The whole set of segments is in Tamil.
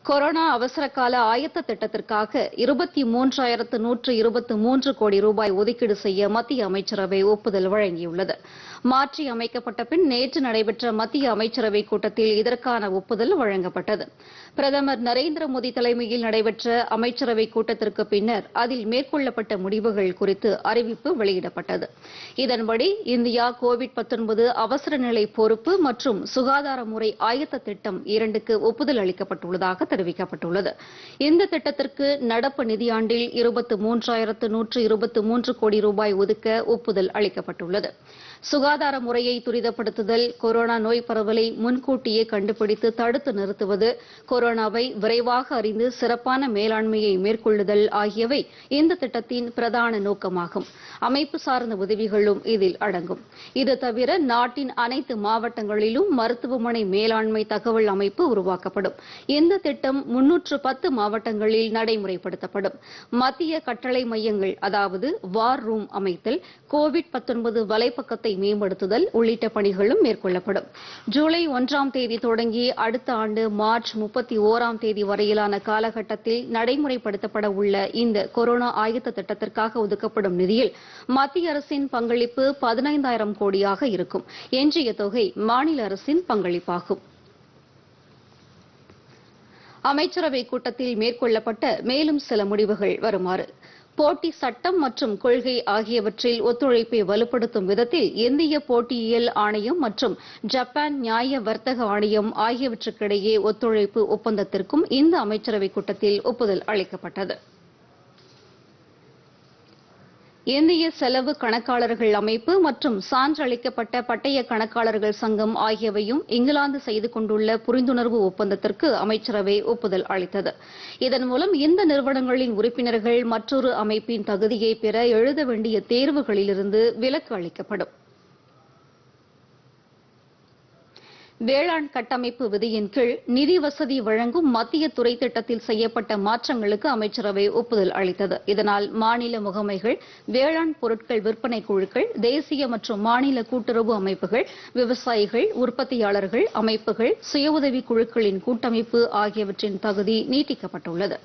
கொரோனா அவசர கால ஆயத்த திட்டத்திற்காக இருபத்தி மூன்றாயிரத்து நூற்று இருபத்து மூன்று கோடி ரூபாய் ஒதுக்கீடு செய்ய மத்திய அமைச்சரவை ஒப்புதல் வழங்கியுள்ளது மாற்றி அமைக்கப்பட்ட பின் நேற்று நடைபெற்ற மத்திய அமைச்சரவை கூட்டத்தில் இதற்கான ஒப்புதல் வழங்கப்பட்டது பிரதமர் நரேந்திர மோடி தலைமையில் நடைபெற்ற அமைச்சரவை கூட்டத்திற்கு பின்னர் அதில் மேற்கொள்ளப்பட்ட முடிவுகள் குறித்து அறிவிப்பு வெளியிடப்பட்டது இதன்படி இந்தியா கோவிட் 19 அவசர நிலை பொறுப்பு மற்றும் சுகாதார முறை ஆயத்த திட்டம் இரண்டுக்கு ஒப்புதல் அளிக்கப்பட்டுள்ளதாக தெரிவிக்கப்பட்டுள்ளது இந்த திட்டத்திற்கு நடப்பு நிதியாண்டில் இருபத்து மூன்றாயிரத்து நூற்று இருபத்து மூன்று கோடி ரூபாய் ஒதுக்க ஒப்புதல் அளிக்கப்பட்டுள்ளது சுகாதார முறையை துரிதப்படுத்துதல் கொரோனா நோய் பரவலை முன்கூட்டியே கண்டுபிடித்து தடுத்து நிறுத்துவது கொரோனாவை விரைவாக அறிந்து சிறப்பான மேலாண்மையை மேற்கொள்ளுதல் ஆகியவை இந்த திட்டத்தின் பிரதான நோக்கமாகும் அமைப்பு சார்ந்த உதவிகளும் இதில் அடங்கும் இது தவிர நாட்டின் அனைத்து மாவட்டங்களிலும் மருத்துவமனை மேலாண்மை தகவல் அமைப்பு உருவாக்கப்படும் இந்த திட்டம் முன்னூற்று பத்து மாவட்டங்களில் நடைமுறைப்படுத்தப்படும் மத்திய கட்டளை மையங்கள் அதாவது வார் ரூம் அமைத்தல் கோவிட் 19 வலைப்பக்கத்தை மேம்படுத்துதல் உள்ளிட்ட பணிகளும் மேற்கொள்ளப்படும் ஜூலை ஒன்றாம் தேதி தொடங்கி அடுத்த ஆண்டு மார்ச் முப்பத்தி ஓராம் தேதி வரையிலான காலகட்டத்தில் நடைமுறைப்படுத்தப்பட உள்ள இந்த கொரோனா ஆயத்த திட்டத்திற்காக ஒதுக்கப்படும் நிதியில் மத்திய அரசின் பங்களிப்பு பதினைந்தாயிரம் கோடியாக இருக்கும் எஞ்சிய தொகை மாநில அரசின் பங்களிப்பாகும் அமைச்சரவை கூட்டத்தில் மேற்கொள்ளப்பட்ட மேலும் சில முடிவுகள் வருமாறு போட்டி சட்டம் மற்றும் கொள்கை ஆகியவற்றில் ஒத்துழைப்பை வலுப்படுத்தும் விதத்தில் இந்திய போட்டியியல் ஆணையம் மற்றும் ஜப்பான் நியாய வர்த்தக ஆணையம் ஆகியவற்றுக்கிடையே ஒத்துழைப்பு ஒப்பந்தத்திற்கும் இந்த அமைச்சரவை கூட்டத்தில் ஒப்புதல் அளிக்கப்பட்டது இந்திய செலவு கணக்காளர்கள் அமைப்பு மற்றும் சான்றளிக்கப்பட்ட பட்டய கணக்காளர்கள் சங்கம் ஆகியவையும் இங்கிலாந்து செய்து கொண்டுள்ள புரிந்துணர்வு ஒப்பந்தத்திற்கு அமைச்சரவை ஒப்புதல் அளித்தது இதன் மூலம் இந்த நிறுவனங்களின் உறுப்பினர்கள் மற்றொரு அமைப்பின் தகுதியை பெற எழுத வேண்டிய தேர்வுகளிலிருந்து விலக்கு அளிக்கப்படும் வேளாண் கட்டமைப்பு விதியின் கீழ் நிதி வசதி வழங்கும் மத்திய துறை திட்டத்தில் செய்யப்பட்ட மாற்றங்களுக்கு அமைச்சரவை ஒப்புதல் அளித்தது இதனால் மாநில முகமைகள் வேளாண் பொருட்கள் விற்பனை குழுக்கள் தேசிய மற்றும் மாநில கூட்டுறவு அமைப்புகள் விவசாயிகள் உற்பத்தியாளர்கள் அமைப்புகள் சுய உதவி குழுக்களின் கூட்டமைப்பு ஆகியவற்றின் தகுதி நீட்டிக்கப்பட்டுள்ளது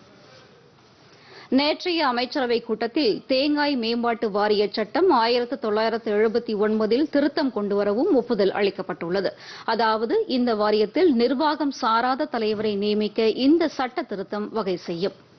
நேற்றைய அமைச்சரவை கூட்டத்தில் தேங்காய் மேம்பாட்டு வாரிய சட்டம் ஆயிரத்து தொள்ளாயிரத்து எழுபத்தி ஒன்பதில் திருத்தம் கொண்டுவரவும் ஒப்புதல் அளிக்கப்பட்டுள்ளது அதாவது இந்த வாரியத்தில் நிர்வாகம் சாராத தலைவரை நியமிக்க இந்த சட்ட திருத்தம் வகை செய்யும்